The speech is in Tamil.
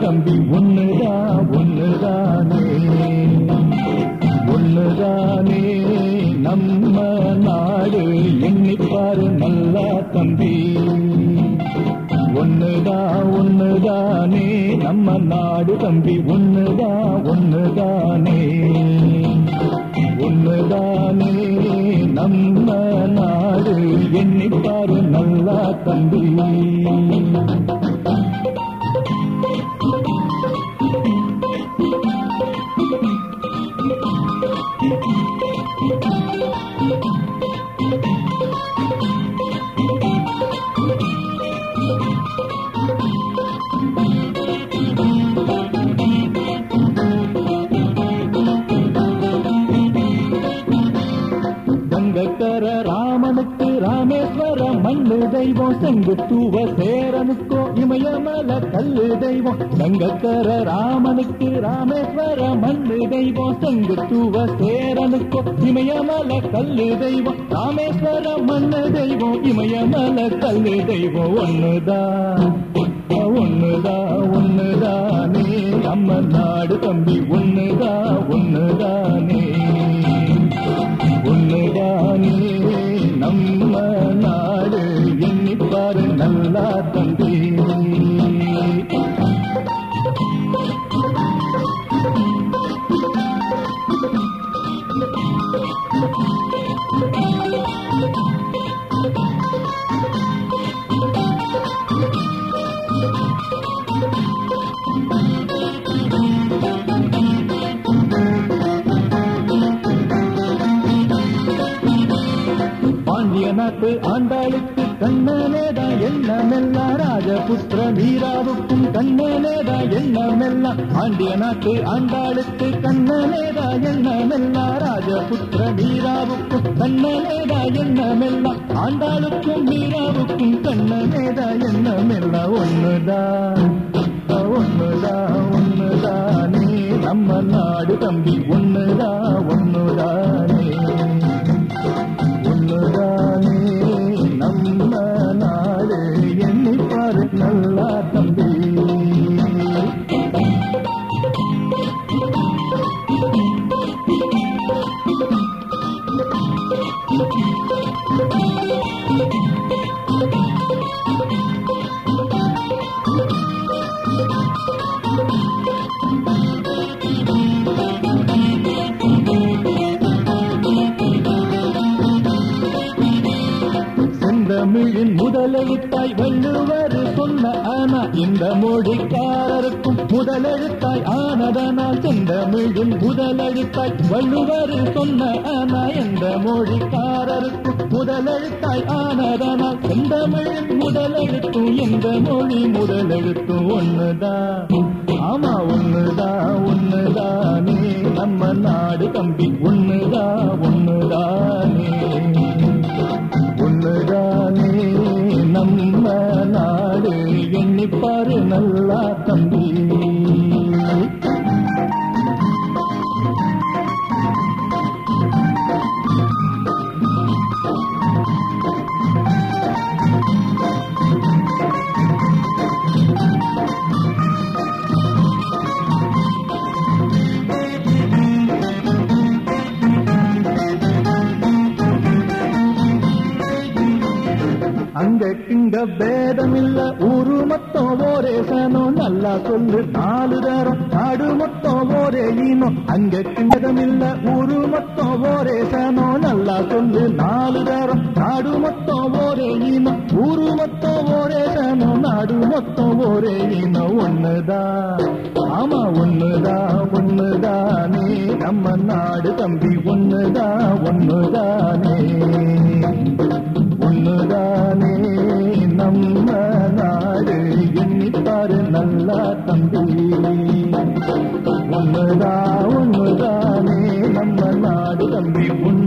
தம்பி ஒண்ணுதா ஒண்ணுதானே ஒண்ணுதானே நம்ம நாடு எண்ணிப்பாரு நல்லா தம்பி ஒண்ணுதா ஒண்ணுதானே நம்ம நாடு தம்பி ஒண்ணுதா ஒண்ணுதானே ஒண்ணுதானே நம்ம நாடு எண்ணிப்பாரு நல்லா தம்பி கங்கக்கர ராமனுக்கு ராமேஸ்வர மண்ணு தெய்வம் செங்குத்துவ சேரனுக்கோ இமயமல கல்லு தெய்வம் கங்கக்கர ராமனுக்கு ராமேஸ்வர மண்ணு தெய்வம் செங்குத்துவ சேரனுக்கோ இமயமல கல்லு தெய்வம் ராமேஸ்வர மண்ணு தெய்வம் இமயமல கல்லு தெய்வம் ஒண்ணுதான் ஒண்ணுதா ஒண்ணுதானே நம்ம நாடு தம்பி ஒண்ணுதா ஒண்ணுதானே ஒண்ணுதானே நம்ம நாடு எண்ணிப்பாரு நல்லா தம்பி பாண்டிய நாட்டு ஆண்டாளுக்கு கண்ணனேதான் எண்ணமெல்லாம் ராஜபுத்திர மீராவுக்கும் கண்ணனேதான் எண்ணமெல்லாம் பாண்டிய நாட்டு ஆண்டாளுக்கு கண்ணனேதான் எண்ணமெல்லாம் ராஜபுத்திர மீராவுக்கும் கண்ணனேதான் எண்ணமெல்லாம் ஆண்டாளுக்கும் மீராவுக்கும் கண்ணனேதான் எண்ணமெல்லாம் ஒண்ணுதான் ஒண்ணுதா ஒண்ணுதானே நம்ம நாடு தம்பி ஒண்ணுதா ஒண்ணுதானே ஒண்ணுதானே நம்ம நாடு எண்ணிப்பாரு நல்லா தம்பி செந்தமிழின் முதலெழுத்தாய் வள்ளுவர் சொன்ன ஆனா இந்த மொழிக்காரருக்கும் முதலெழுத்தாய் ஆனதனால் செந்தமிழின் முதலெழுத்தாய் வள்ளுவர் சொன்ன ஆனா இந்த மொழிக்காரருக்கும் முதலெழுத்தாய் ஆனதனால் செந்தமிழின் முதலெழுத்தும் எந்த மொழி முதலெழுத்தும் ஒண்ணுதான் ஆமா ஒண்ணுதான் ஒண்ணுதானே நம்ம நாடு தம்பி ஒண்ணுதா ஒண்ணுதானே ஒண்ணுதானே நம்ம நாடு எண்ணிப்பாரு நல்லா தம்பி அங்க கிங்க பேதமில்ல ஊரு மொத்தம் ஒரே சனம் நல்லா சொல்லு நாலு தரம் நாடு மொத்தம் ஒரே இனம் அங்க கிங்கதமில்ல ஊரு மொத்தம் ஒரே சனம் நல்லா சொல்லு நாலு தரம் நாடு மொத்தம் ஒரே இனம் ஊரு மொத்தம் ஒரே சனம் நாடு மொத்தம் ஒரே இனம் ஒண்ணுதான் ஆமா ஒண்ணுதான் ஒண்ணுதானே நம்ம நாடு தம்பி ஒண்ணுதான் ஒண்ணுதானே ஒண்ணுதானே நம்ம நாடு எண்ணிப்பாரு நல்லா தம்பி ஒண்ணுதா ஒண்ணுதானே நம்ம நாடு தம்பி ஒண்ணு